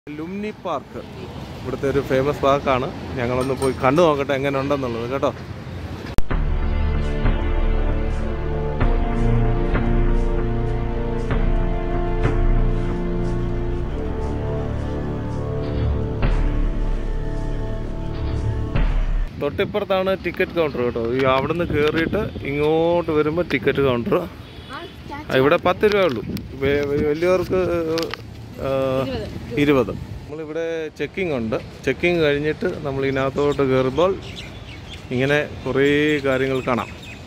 ലുംനി park ഇവിടുത്തെ ഒരു famous പാർക്കാണ് ഞങ്ങളൊന്ന് പോയി കണ്ടു നോക്കട്ടെ എങ്ങനെ ഉണ്ടെന്നുള്ളത് കേട്ടോ തൊട്ടിപ്പുറത്താണ് ടിക്കറ്റ് കൗണ്ടർ കേട്ടോ ഈ അവിടുന്ന് കയറിയിട്ട് ഇങ്ങോട്ട് വരുമ്പോൾ ടിക്കറ്റ് കൗണ്ടർ ഇവിടെ പത്ത് രൂപ ഉള്ളൂ വെ- വെ- വലിയവർക്ക് ആ, ഇരുപത് നമ്മളിവിടെ ചെക്കിംഗ് ഉണ്ട് ചെക്കിംഗ് കഴിഞ്ഞിട്ട് നമ്മൾ ഇതിനകത്തോട്ട് കയറുമ്പോൾ ഇങ്ങനെ കുറേ കാര്യങ്ങൾ കാണാം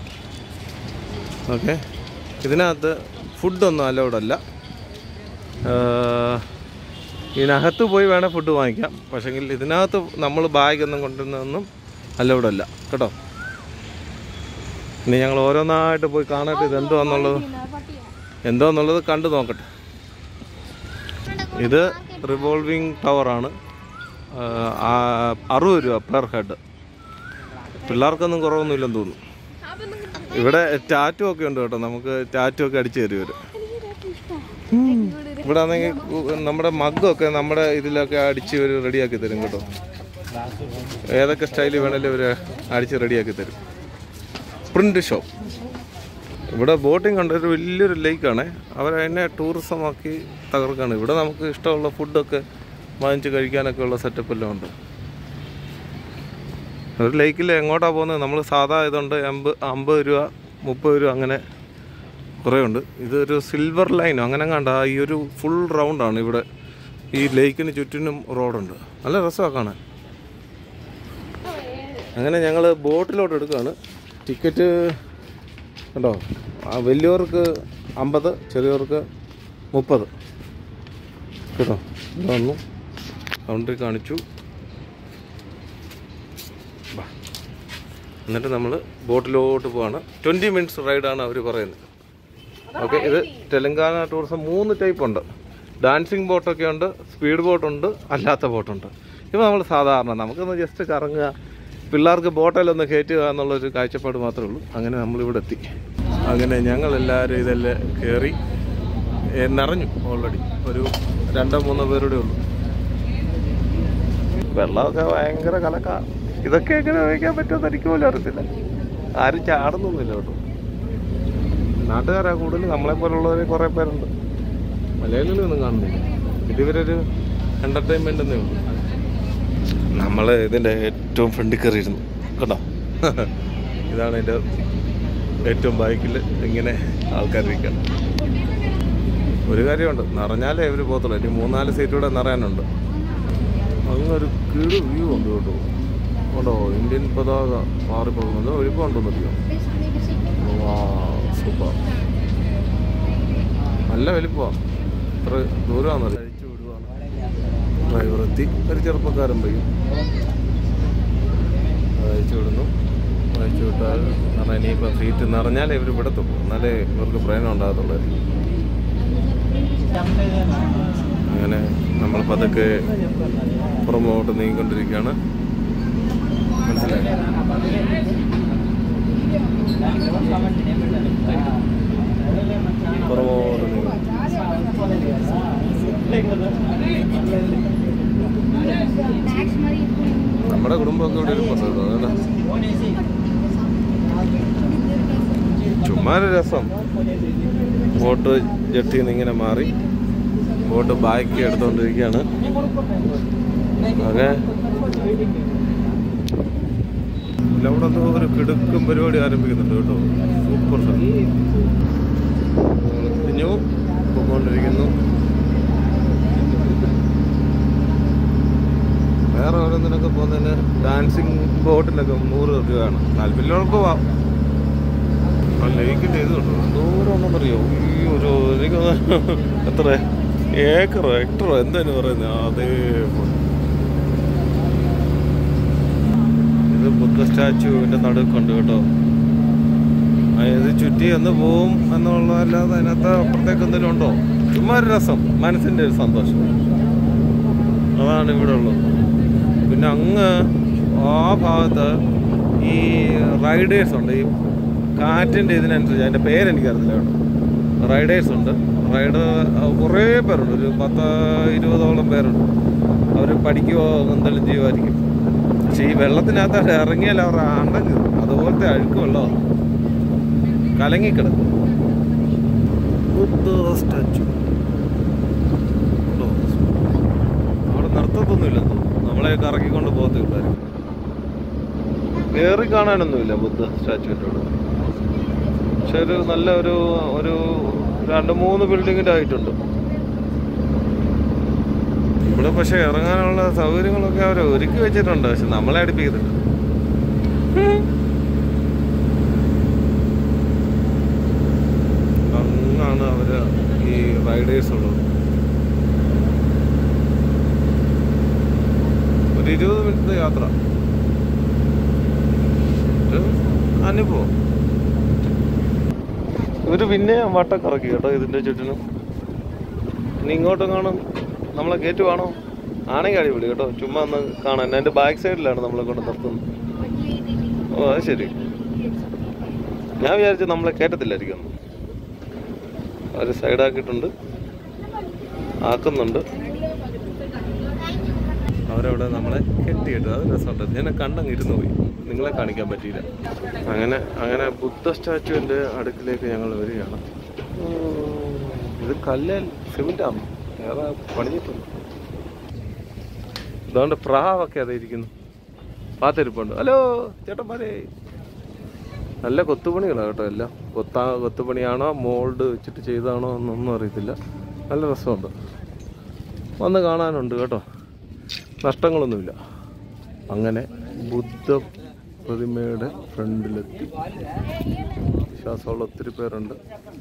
ഓക്കെ ഇതിനകത്ത് ഫുഡൊന്നും അലൗഡ് അല്ല ആ, ഇതിനകത്ത് പോയി വേണേൽ ഫുഡ് വാങ്ങിക്കാം പക്ഷേങ്കിൽ ഇതിനകത്ത് നമ്മൾ ബാഗൊന്നും കൊണ്ടുവന്നൊന്നും അലൗഡ് അല്ല കേട്ടോ ഇനി ഞങ്ങൾ ഓരോന്നായിട്ട് പോയി കാണട്ടെ ഇത് എന്തോന്നുള്ളത് എന്തോന്നുള്ളത് കണ്ടു നോക്കട്ടെ ഇത് റിവോൾവിങ് ടവറാണ് അറുപത് രൂപ പെർ ഹെഡ് പിള്ളേർക്കൊന്നും കുറവൊന്നുമില്ലെന്ന് തോന്നുന്നു ഇവിടെ ടാറ്റു ഒക്കെ ഉണ്ട് കേട്ടോ നമുക്ക് ടാറ്റു ഒക്കെ അടിച്ചു തരും ഇവര് ഇവിടെ ആണെങ്കിൽ നമ്മുടെ മഗ്ഗൊക്കെ നമ്മുടെ ഇതിലൊക്കെ അടിച്ച് ഇവർ റെഡിയാക്കി തരും കേട്ടോ ഏതൊക്കെ സ്റ്റൈലിൽ വേണേലും ഇവർ അടിച്ച് റെഡിയാക്കി തരും പ്രിന്റ് ഷോപ്പ് ഇവിടെ ബോട്ടിംഗ് ഉണ്ട് ഒരു വലിയൊരു ലേക്കാണ് അവർ അതിനെ ടൂറിസം ആക്കി തകർക്കാണ് ഇവിടെ നമുക്ക് ഇഷ്ടമുള്ള ഫുഡൊക്കെ വാങ്ങിച്ച് കഴിക്കാനൊക്കെ ഉള്ള സെറ്റപ്പ് എല്ലാം ഉണ്ട് ഒരു ലേക്കിൽ എങ്ങോട്ടാണ് പോകുന്നത് നമ്മൾ സാധാ ഇതുണ്ട് എൺപത് അമ്പത് രൂപ മുപ്പത് രൂപ അങ്ങനെ കുറേ ഉണ്ട് ഇതൊരു സിൽവർ ലൈനോ അങ്ങനെ കണ്ട ഈ ഒരു ഫുൾ റൗണ്ടാണ് ഇവിടെ ഈ ലേക്കിന് ചുറ്റിനും റോഡുണ്ട് നല്ല രസമാണ് കാണാൻ അങ്ങനെ ഞങ്ങൾ ബോട്ടിലോട്ട് എടുക്കുകയാണ് ടിക്കറ്റ് കണ്ടോ ആ വലിയവർക്ക് അമ്പത് ചെറിയവർക്ക് മുപ്പത് കേട്ടോ ഇവിടെ വന്നു കൗണ്ടറിൽ കാണിച്ചു ബാ. എന്നിട്ട് നമ്മൾ ബോട്ടിലോട്ട് പോവാണ് ട്വൻറ്റി മിനിറ്റ്സ് റൈഡാണ് അവർ പറയുന്നത് ഓക്കെ ഇത് തെലങ്കാന ടൂറിസം മൂന്ന് ടൈപ്പ് ഉണ്ട് ഡാൻസിങ് ബോട്ടൊക്കെ ഉണ്ട് സ്പീഡ് ബോട്ടുണ്ട് അല്ലാത്ത ബോട്ടുണ്ട് ഇപ്പോൾ നമ്മൾ സാധാരണ നമുക്കൊന്ന് ജസ്റ്റ് കറങ്ങുക പിള്ളേർക്ക് ബോട്ടിലൊന്ന് കയറ്റുക എന്നുള്ളൊരു കാഴ്ചപ്പാട് മാത്രമേ ഉള്ളൂ അങ്ങനെ നമ്മളിവിടെ എത്തി അങ്ങനെ ഞങ്ങളെല്ലാവരും ഇതെല്ലാം കയറി ഏ, നിറഞ്ഞു ഓൾറെഡി ഒരു രണ്ടോ മൂന്നോ പേരുടെ ഉള്ളൂ വെള്ളമൊക്കെ ഭയങ്കര കലക്ക ഇതൊക്കെ എങ്ങനെ ഉപയോഗിക്കാൻ പറ്റുമെന്ന് എനിക്ക് പോലും അറിയത്തില്ല ആരും ചാടുന്നൊന്നുമില്ല കേട്ടോ നാട്ടുകാരാ കൂടുതൽ നമ്മളെ പോലുള്ളവർ കുറേ പേരുണ്ട് മലയാളികളൊന്നും കാണുന്നില്ല ഇത് ഇവരൊരു എൻ്റർടൈൻമെൻ്റ് എന്നേ ഉള്ളൂ നമ്മൾ ഇതിൻ്റെ ഏറ്റവും ഫ്രണ്ടിൽ കയറിയിരുന്നു കേട്ടോ ഇതാണ് എൻ്റെ ഏറ്റവും ബൈക്കിൽ ഇങ്ങനെ ആൾക്കാരിരിക്കണം ഒരു കാര്യമുണ്ട് നിറഞ്ഞാലേ ഇവർ പോകത്തുള്ളൂ ഇനി മൂന്നാല് സീറ്റ് കൂടെ നിറയാനുണ്ട് അങ്ങൊരു കിടു വ്യൂ ഉണ്ട് കേട്ടോ കേട്ടോ ഇന്ത്യൻ പതാക മാറിപ്പോകുന്നത് ഒഴുക്കുണ്ടെന്നറിയോ സൂപ്പർ നല്ല വലിപ്പമാണ് ഇത്ര ദൂരമാണെന്നറിയാം അഴിച്ചു വിടുവാണ് ഡ്രൈവർ എത്തി ഒരു ചെറുപ്പക്കാരൻ പയ്യും അയച്ചു വിടുന്നു അയച്ചു വിട്ടാൽ കാരണം ഇനിയിപ്പോൾ സീറ്റ് നിറഞ്ഞാലേ ഇവർ വിടത്തുള്ളൂ എന്നാലേ ഇവർക്ക് പ്രയോജനം ഉണ്ടാകത്തുള്ളൂ അങ്ങനെ നമ്മൾ പതുക്കെ പുറമോട്ട് നീങ്ങിക്കൊണ്ടിരിക്കുകയാണ് മനസ്സിലായി പുറമോട്ട് നീങ്ങി നമ്മുടെ കുടുംബമൊക്കെ ഇവിടെ ഇരിപ്പുണ്ട് കേട്ടോ അതുകൊണ്ട് ചുമ്മാ ഒരു രസം ബോട്ട് ജെട്ടിയിൽ നിന്ന് ഇങ്ങനെ മാറി ബോട്ട് ബാക്കി എടുത്തുകൊണ്ടിരിക്കുകയാണ് ഓക്കെ അവിടെ എന്തോ ഒരു കിടുക്കും പരിപാടി ആരംഭിക്കുന്നുണ്ട് കേട്ടോ സൂപ്പർ തിരിഞ്ഞു പോയിക്കൊണ്ടിരിക്കുന്നു വേറെ ഓരോന്നിനൊക്കെ പോകുന്നതിന് ഡാൻസിങ് ബോട്ടിലൊക്കെ നൂറ് രൂപയാണ് താല്പര്യമുള്ളവർക്ക് പോവാം ആ ലേക്കിൻ്റെ ഇത് കണ്ടോ എന്തോരം ഉണ്ടെന്നറിയോ ഈ ഒരു എനിക്ക് തോന്നുന്നു എത്ര ഏക്കറോ ഹെക്ടറോ എന്താണ് പറയുന്നത് അതേ ഇത് ബുദ്ധ സ്റ്റാച്ചുവിൻ്റെ നടുക്കുണ്ട് കേട്ടോ ആ, ഇത് ചുറ്റി എന്ന് പോവും എന്നുള്ളതല്ലാതെ അതിനകത്ത് അപ്പുറത്തേക്ക് എന്തെങ്കിലും ഉണ്ടോ ചുമ്മാ ഒരു രസം മനസ്സിൻ്റെ ഒരു സന്തോഷം അതാണ് ഇവിടെ ഉള്ളത് പിന്നെ അങ്ങ് ആ ഭാഗത്ത് ഈ റൈഡേഴ്സ് ഉണ്ട് ഈ കാറ്റിൻ്റെ ഇതിനനുസരിച്ച് അതിൻ്റെ പേരെനിക്കറിയില്ല കേട്ടോ റൈഡേഴ്സ് ഉണ്ട് റൈഡ് കുറേ പേരുണ്ട് ഒരു പത്ത് ഇരുപതോളം പേരുണ്ട് അവർ പഠിക്കുവോ എന്തെങ്കിലും ചെയ്യുമായിരിക്കും പക്ഷെ ഈ വെള്ളത്തിനകത്ത് ഇറങ്ങിയാൽ അവർ അണ്ടം കീറും അതുപോലത്തെ അഴുക്ക് വെള്ളം കലങ്ങിക്കിടക്കും ബുദ്ധ സ്റ്റാച്ചു അവിടെ നിർത്തത്തൊന്നുമില്ല നമ്മളെ കറക്കിക്കൊണ്ട് പോകത്തേ ഉള്ളായിരിക്കും കയറി കാണാനൊന്നുമില്ല ബുദ്ധ സ്റ്റാച്ചുവിൻ്റെ അവിടെ പക്ഷെ ഒരു നല്ല ഒരു ഒരു രണ്ട് മൂന്ന് ബിൽഡിങ്ങിൻ്റെ ആയിട്ടുണ്ട് ഇവിടെ പക്ഷെ ഇറങ്ങാനുള്ള സൗകര്യങ്ങളൊക്കെ അവർ ഒരുക്കി വെച്ചിട്ടുണ്ട് പക്ഷെ നമ്മളെ അടുപ്പിക്കുന്നില്ല അങ്ങാണ് അവര് ഈ റൈഡേഴ്സ് ഉള്ളത് ഒരു ഇരുപത് മിനിറ്റ് യാത്ര ഒരു അനുഭവം ഇവര് പിന്നെ വട്ടക്കറക്കി കേട്ടോ ഇതിന്റെ ചുറ്റിനും ഇനി ഇങ്ങോട്ടും കാണും നമ്മളെ കയറ്റുവാണോ ആണെങ്കിൽ അടിപൊളി കേട്ടോ ചുമ്മാ ഒന്ന് കാണാൻ അതിന്റെ ബാക്ക് സൈഡിലാണ് നമ്മളെ കൊണ്ട് നിർത്തുന്നത് ഓ അത് ശരി ഞാൻ വിചാരിച്ചു നമ്മളെ കയറ്റത്തില്ലായിരിക്കും ഒന്ന്. അവര് സൈഡാക്കിയിട്ടുണ്ട് ആക്കുന്നുണ്ട് അവരവിടെ നമ്മളെ കെട്ടിയിട്ട് അത് രസമുണ്ട് ഞാൻ കണ്ടങ്ങ് ഇരുന്ന് പോയി നിങ്ങളെ കാണിക്കാൻ പറ്റിയില്ല അങ്ങനെ അങ്ങനെ ബുദ്ധ സ്റ്റാച്ചുവിന്റെ അടുക്കിലേക്ക് ഞങ്ങൾ വരികയാണ് ഉം, ഇത് കല്ലേൽ സിമെന്റ് ആണ് വേറെ പണിഞ്ഞിട്ടുണ്ട് അതുകൊണ്ട് പ്രാവൊക്കെ അതെ ഇരിക്കുന്നു പാത്തിരിപ്പുണ്ട് ഹലോ ചേട്ടന്മാരെ നല്ല കൊത്തുപണികളാണ് കേട്ടോ എല്ലാം കൊത്താ കൊത്തുപണിയാണോ മോൾഡ് വെച്ചിട്ട് ചെയ്താണോ എന്നൊന്നും അറിയത്തില്ല നല്ല രസമുണ്ട് വന്ന് കാണാനുണ്ട് കേട്ടോ നഷ്ടങ്ങളൊന്നുമില്ല അങ്ങനെ ബുദ്ധ പ്രതിമയുടെ ഫ്രണ്ടിലെത്തി വിശ്വാസമുള്ള ഒത്തിരി പേരുണ്ട്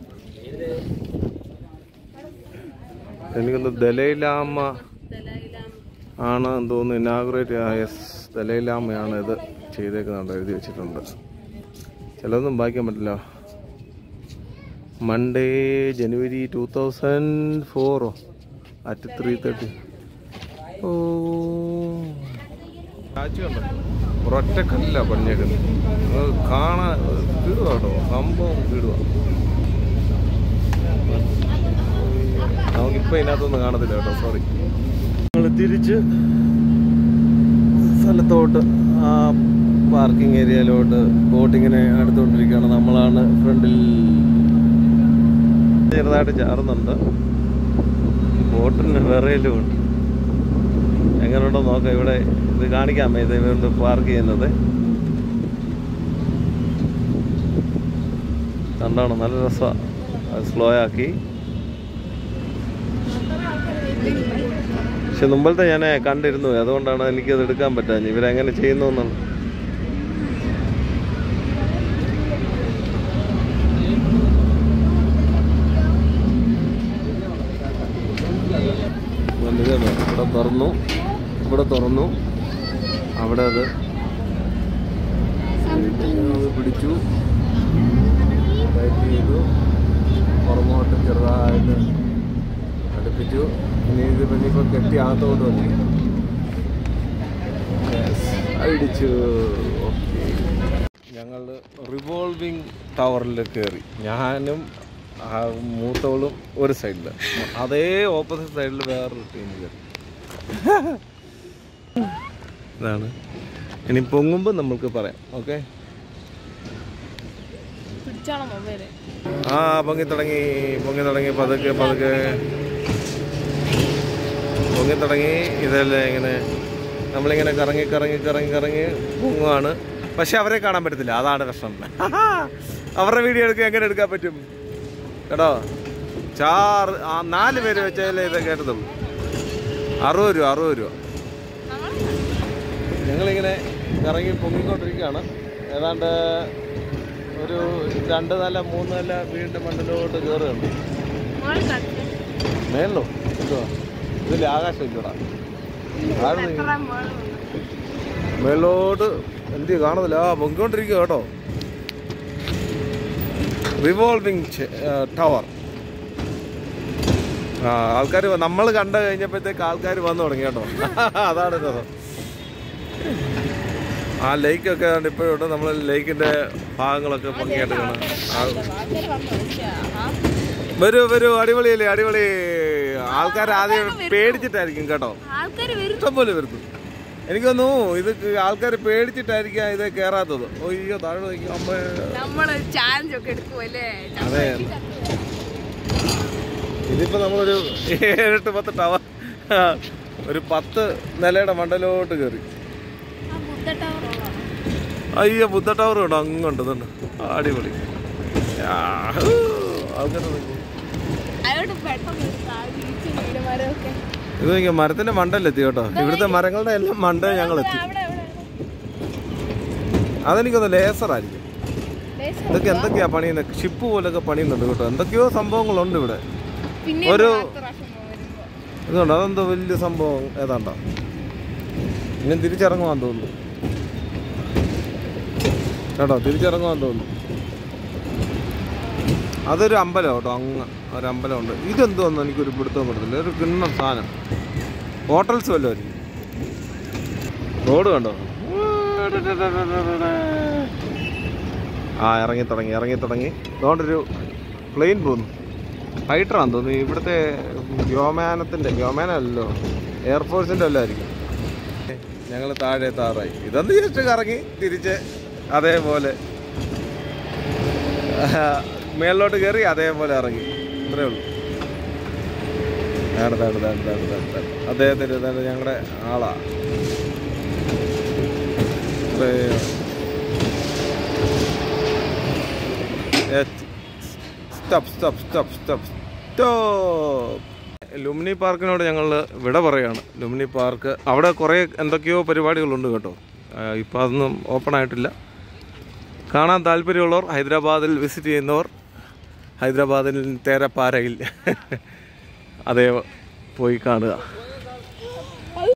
എനിക്കൊന്ന് ദലൈലാമ ആണ് എന്ന് തോന്നുന്നു ഇനാഗുറേറ്റ് യെസ് ദലൈലാമയാണ് ഇത് ചെയ്തേക്കുന്നുണ്ട് എഴുതി വെച്ചിട്ടുണ്ട് ചിലതൊന്നും വായിക്കാൻ പറ്റില്ല Monday January two thousand four at three thirty oh ഒരൊറ്റ കല്ല പണിഞ്ഞേക്കുന്നത് അത് കാണാൻ കീടുക കേട്ടോ സംഭവം കീടുക നമുക്കിപ്പോൾ ഇതിനകത്തൊന്നും കാണത്തില്ല കേട്ടോ സോറി നമ്മൾ തിരിച്ച് സ്ഥലത്തോട്ട് ആ പാർക്കിംഗ് ഏരിയയിലോട്ട് ബോട്ടിങ്ങിനെ അടുത്തുകൊണ്ടിരിക്കുകയാണ് നമ്മളാണ് ഫ്രണ്ടിൽ ചെറുതായിട്ട് ചാറുന്നുണ്ട് ബോട്ടിന് വിറയിലും ഉണ്ട് എങ്ങനെയുണ്ടോ നോക്കാം ഇവിടെ ഇത് കാണിക്കാമേ ഇത് ഇവിടെ പാർക്ക് ചെയ്യുന്നത് കണ്ടാണോ നല്ല രസമാണ് അത് സ്ലോ ആക്കി പക്ഷെ മുമ്പത്തെ ഞാൻ കണ്ടിരുന്നു അതുകൊണ്ടാണ് എനിക്കത് എടുക്കാൻ പറ്റാഞ്ഞ് ഇവരെങ്ങനെ ചെയ്യുന്നു എന്നുള്ളത് ഇതാണ്. ഇവിടെ തുറന്നു ഇവിടെ തുറന്നു അവിടെ അത് അത് പിടിച്ചു ടൈറ്റ് ചെയ്തു പുറമോട്ട് ചെറുതായിട്ട് അടുപ്പിച്ചു ഇനി ഇത് പിന്നെ ഇപ്പോൾ കെട്ടി അകത്തോട്ട് വന്നിരിക്കുന്നു Yes, അടിച്ചു ഓക്കെ ഞങ്ങൾ റിവോൾവിങ് ടവറിൽ കയറി ഞാനും ആ മൂത്തവളും ഒരു സൈഡിൽ അതേ ഓപ്പോസിറ്റ് സൈഡിൽ വേറൊരു ടീം കയറി ഇതാണ് ഇനി പൊങ്ങുമ്പോൾ നമുക്ക് പറയാം ഓക്കെ പിടിച്ചാണോ മൊബൈല് ആ പൊങ്ങി തുടങ്ങി പൊങ്ങി തുടങ്ങി പതുക്കെ പതുക്കെ പൊങ്ങി തുടങ്ങി ഇതെല്ലാം ഇങ്ങനെ നമ്മളിങ്ങനെ കറങ്ങി കറങ്ങി കറങ്ങി കറങ്ങി പൊങ്ങുവാണ് പക്ഷെ അവരെ കാണാൻ പറ്റത്തില്ല അതാണ് പ്രശ്നം അവരുടെ വീഡിയോ എടുക്കാൻ എങ്ങനെ എടുക്കാൻ പറ്റും കേട്ടോ ചാറ് ആ നാല് പേര് വെച്ചാലേ ഇത് കേട്ടതുള്ളൂ അറുപത് രൂപ അറുപത് രൂപ ഞങ്ങളിങ്ങനെ കറങ്ങി പൊങ്ങിക്കൊണ്ടിരിക്കുകയാണ് ഏതാണ്ട് ഒരു രണ്ട് നില മൂന്ന് നില വീടിൻ്റെ മണ്ണിലോട്ട് കയറുകയുണ്ട് മേളിലോ എന്തുവാ ഇതില്ലേ ആകാശം ഇല്ലടാ ആരും മേളിലോട്ട് എന്ത് കാണുന്നില്ല ആ പൊങ്ങിക്കൊണ്ടിരിക്കുക കേട്ടോ റിവോൾവിങ് ടവർ ആ ആൾക്കാർ നമ്മൾ കണ്ടു കഴിഞ്ഞപ്പോഴത്തേക്ക് ആൾക്കാർ വന്നു തുടങ്ങി കേട്ടോ അതാണ് രസം ആ ലേക്കൊക്കെ ഇപ്പോഴും ഉണ്ട് നമ്മൾ ലേക്കിന്റെ ഭാഗങ്ങളൊക്കെ ഭംഗിയായിട്ട് കാണാം ആ വരൂ വരൂ അടിപൊളിയല്ലേ അടിപൊളി ആൾക്കാർ ആദ്യം പേടിച്ചിട്ടായിരിക്കും കേട്ടോ ആൾക്കാര് വരും ഇഷ്ടംപോലെ വരുന്നു എനിക്ക് തോന്നുന്നു ഇത് ആൾക്കാർ പേടിച്ചിട്ടായിരിക്കാം ഇത് കേറാത്തത് അയ്യോ താഴെ നോക്കി അമ്മ നമ്മള് ചാലഞ്ച് ഒക്കെ എടുക്കുമല്ലേ അതെ ഇതിപ്പോ നമ്മളൊരു ഏഴെട്ട് പത്ത് ടവർ ഒരു പത്ത് നിലയുടെ മണ്ടലോട്ട് കയറി അയ്യോ ബുദ്ധ ടവർ ഉണ്ടോ അങ്ങുണ്ട് ഇതുണ്ട് അടിപൊളി ആഹ്. ആൾക്കാര് നോക്കി. അതോട്ട് പെട്ടെന്ന് മരമൊക്കെ ഇത് നോക്കിയാ മരത്തിന്റെ മണ്ടല്ലെത്തി കേട്ടോ ഇവിടുത്തെ മരങ്ങളുടെ എല്ലാം മണ്ട ഞങ്ങൾ എത്തി അവിടെ അവിടെ അതെനിക്കൊന്ന് ലേസറായിരിക്കും ഇതൊക്കെ എന്തൊക്കെയാ പണിയുന്നത് ഷിപ്പ് പോലൊക്കെ പണിയുന്നുണ്ട് കേട്ടോ എന്തൊക്കെയോ സംഭവങ്ങളുണ്ട് ഇവിടെ പിന്നെ ഒരു അടുത്ത പ്രാവശ്യം വരുമ്പോ ഇതുണ്ട് അതെന്തോ വലിയ സംഭവം ഏതാണ്ടോ ഇനി തിരിച്ചിറങ്ങുവാൻ തോന്നുന്നു കേട്ടോ തിരിച്ചിറങ്ങുവാൻ തോന്നുന്നു അതൊരു അമ്പലം കേട്ടോ അങ്ങ് ഒരു അമ്പലമുണ്ട് ഇതെന്തോന്ന് എനിക്കൊരു പിടുത്തം കൊടുത്തില്ല ഒരു കിണ്ണം സാധനം ഹോട്ടൽസ് വല്ലതും ആയിരിക്കും റോഡ് കണ്ടോ ആ ഇറങ്ങി തുടങ്ങി ഇറങ്ങി തുടങ്ങി അതുകൊണ്ടൊരു പ്ലെയിൻ പോകുന്നു ഫൈറ്ററാന്ന് തോന്നുന്നു ഇവിടുത്തെ വ്യോമയാനത്തിൻ്റെ വ്യോമയാനമല്ലോ എയർഫോഴ്സിൻ്റെ വല്ലതും ആയിരിക്കും ഞങ്ങൾ താഴെ താറായി ഇതൊന്ന് ജസ്റ്റ് കറങ്ങി തിരിച്ച് അതേപോലെ മേളിലോട്ട് കയറി അതേപോലെ ഇറങ്ങി ഇത്രേ ഉള്ളൂ ആണ് താണ് താണ് താണ് താണ് താണ് അദ്ദേഹത്തിൻ്റെ ഇതാണ് ഞങ്ങളുടെ ആളാ ഇത്രയും stop stop stop stop stop Lumbini പാർക്കിനോട് ഞങ്ങൾ വിട പറയാണ് ലുമിനി പാർക്ക് അവിടെ കുറേ എന്തൊക്കെയോ പരിപാടികളുണ്ട് കേട്ടോ ഇപ്പം അതൊന്നും ഓപ്പൺ ആയിട്ടില്ല കാണാൻ താല്പര്യമുള്ളവർ ഹൈദരാബാദിൽ വിസിറ്റ് ചെയ്യുന്നവർ ഹൈദരാബാദിൽ തേരപ്പാരയിൽ അതേ പോയി കാണുക